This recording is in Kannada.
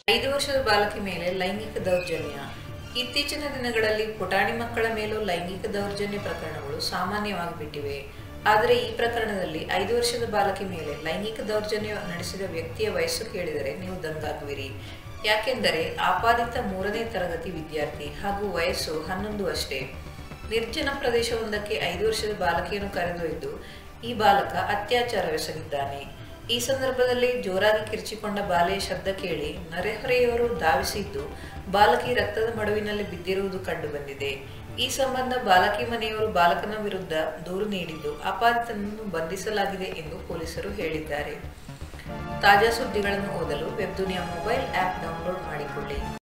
ಐದು ವರ್ಷದ ಬಾಲಕಿ ಮೇಲೆ ಲೈಂಗಿಕ ದೌರ್ಜನ್ಯ ಇತ್ತೀಚಿನ ದಿನಗಳಲ್ಲಿ ಪುಟಾಣಿ ಮಕ್ಕಳ ಮೇಲೂ ಲೈಂಗಿಕ ದೌರ್ಜನ್ಯ ಪ್ರಕರಣಗಳು ಸಾಮಾನ್ಯವಾಗಿಬಿಟ್ಟಿವೆ ಆದರೆ ಈ ಪ್ರಕರಣದಲ್ಲಿ ಐದು ವರ್ಷದ ಬಾಲಕಿ ಮೇಲೆ ಲೈಂಗಿಕ ದೌರ್ಜನ್ಯ ನಡೆಸಿದ ವ್ಯಕ್ತಿಯ ವಯಸ್ಸು ಕೇಳಿದರೆ ನೀವು ದಂಗಾಗುವಿರಿ ಯಾಕೆಂದರೆ ಆಪಾದಿತ ಮೂರನೇ ತರಗತಿ ವಿದ್ಯಾರ್ಥಿ ಹಾಗೂ ವಯಸ್ಸು ಹನ್ನೊಂದು ಅಷ್ಟೇ ನಿರ್ಜನ ಪ್ರದೇಶವೊಂದಕ್ಕೆ ಐದು ವರ್ಷದ ಬಾಲಕಿಯನ್ನು ಕರೆದೊಯ್ದು ಈ ಬಾಲಕ ಅತ್ಯಾಚಾರವೆಸಗಿದ್ದಾನೆ ಈ ಸಂದರ್ಭದಲ್ಲಿ ಜೋರಾಗಿ ಕಿರ್ಚಿಕೊಂಡ ಬಾಲೆಯ ಶಬ್ದ ಕೇಳಿ ನೆರೆಹೊರೆಯವರು ಧಾವಿಸಿದ್ದು ಬಾಲಕಿ ರಕ್ತದ ಮಡುವಿನಲ್ಲಿ ಬಿದ್ದಿರುವುದು ಕಂಡುಬಂದಿದೆ ಈ ಸಂಬಂಧ ಬಾಲಕಿ ಮನೆಯವರು ಬಾಲಕನ ವಿರುದ್ಧ ದೂರು ನೀಡಿದ್ದು ಆಪಾದಿತನನ್ನು ಬಂಧಿಸಲಾಗಿದೆ ಎಂದು ಪೊಲೀಸರು ಹೇಳಿದ್ದಾರೆ ತಾಜಾ ಸುದ್ದಿಗಳನ್ನು ಓದಲು Webdunia mobile app download ಮಾಡಿಕೊಳ್ಳಿ